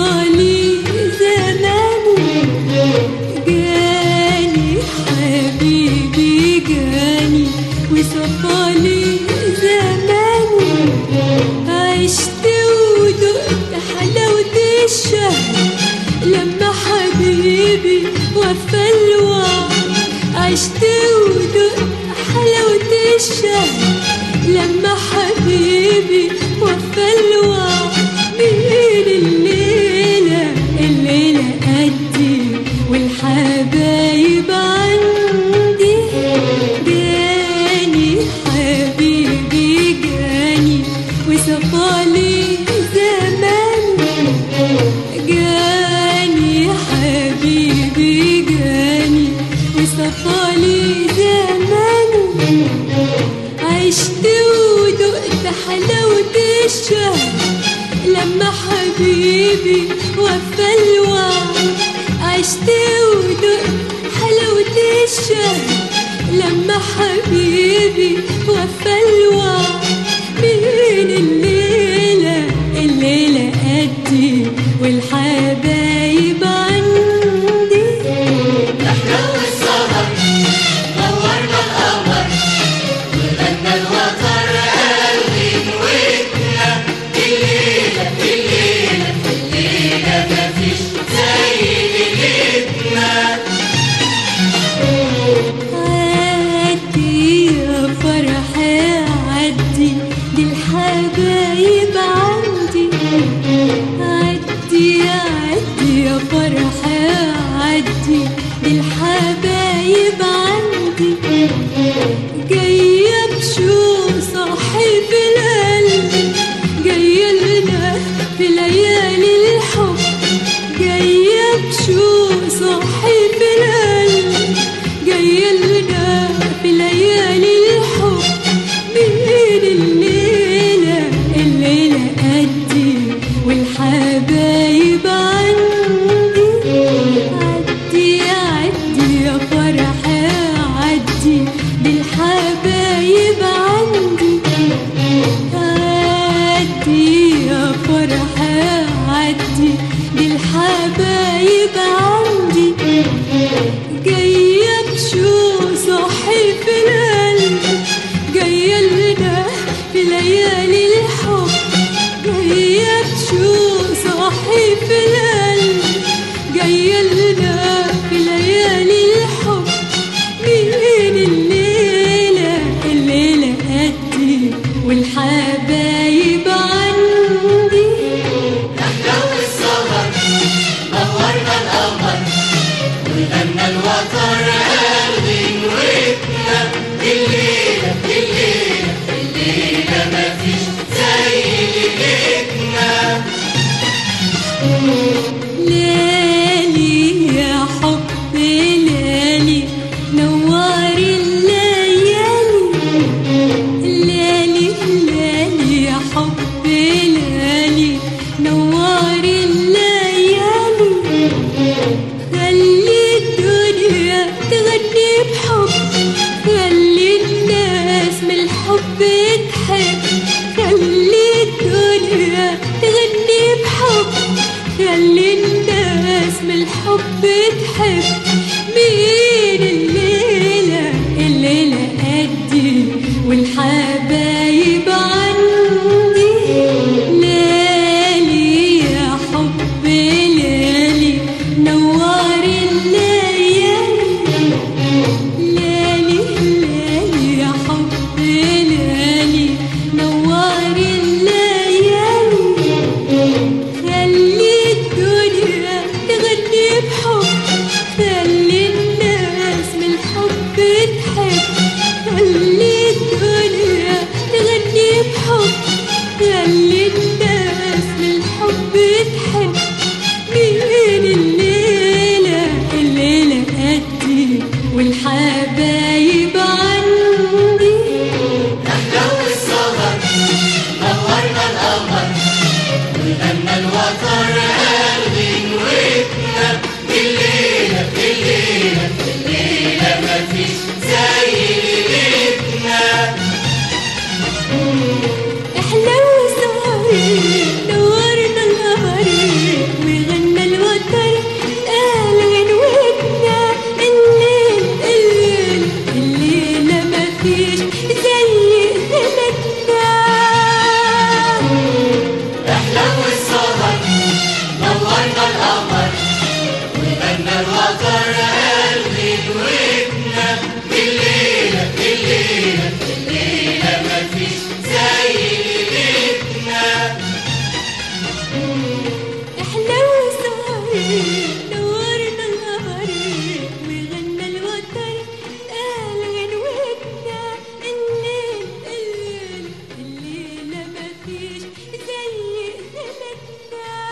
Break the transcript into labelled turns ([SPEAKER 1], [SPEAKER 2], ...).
[SPEAKER 1] وصفالي زماني جاني حبيبي جاني وصفالي زماني عشت ودقت حلاوة الشهر لما حبيبي وفى الوعد عشت ودقت حلاوة الشهر لما حبيبي وفى الوعد مين الليلة الليلة قدي والحبايب عندي جاني حبيبي جاني وصفالي زماني جاني حبيبي جاني وصفالي زماني عشت ودقت حلاوة الشهر لما حبيبي وفى الوعد عشت ودقت حلاوة الشهر لما حبيبي وفى الوعد مين الليلة الليلة قدي والحبايب عندي
[SPEAKER 2] جو السهر نورنا القمر وغنى الوتر قلبي نويتنا الليلة الليلة الليلة مفيش زي ليلتنا
[SPEAKER 1] عدي يا فرح عدي دي الحبايب عندي عدي عدي يا فرح عدي دي الحبايب عندي جاية بشوق صاحب القلب جاية لنا في ليالي الحب جاية بشوق صاحب القلب جاية لنا في ليالي الحب مين الليلة الليلة قدي والحبايب عندي عدي عدي يا فرح عدي بالحبايب عندي عدي يا فرح عدي بالحبايب عندي جاية بشوق صاحب القلب جاية لنا في ليالي الحب جاية بشوق صاحب القلب جاية لنا في ليالي الحب مين الليلة الليلة قدي والحبايب عندي
[SPEAKER 2] جو السهر نورنا القمر وغنى الوتر قلبي نويتنا الليلة الليلة الليلة مفيش زي ليلتنا
[SPEAKER 1] ليالي يا حب ليالي نوار الليالي ليالي ليالي يا حب ليالي نوار الليالي خلي الدنيا تغني بحب خلي الناس من الحب تحب خلي الدنيا تغني بحب خلي الناس من الحب تحب مين الليلة الليلة قدي والحبايب عندي ليالي يا حب ليالي نوار الليالي ليالي ليالي يا حب ليالي نوار الليالي خلي الدنيا تغني بحب خلي الناس
[SPEAKER 2] القمر وغنى الوتر قال غنوتنا الليلة الليلة الليلة مفيش زي ليلتنا
[SPEAKER 1] احنا وسهري نورنا القمر وغنى الوتر قال غنوتنا الليل الليل الليلة مفيش زي ليلتنا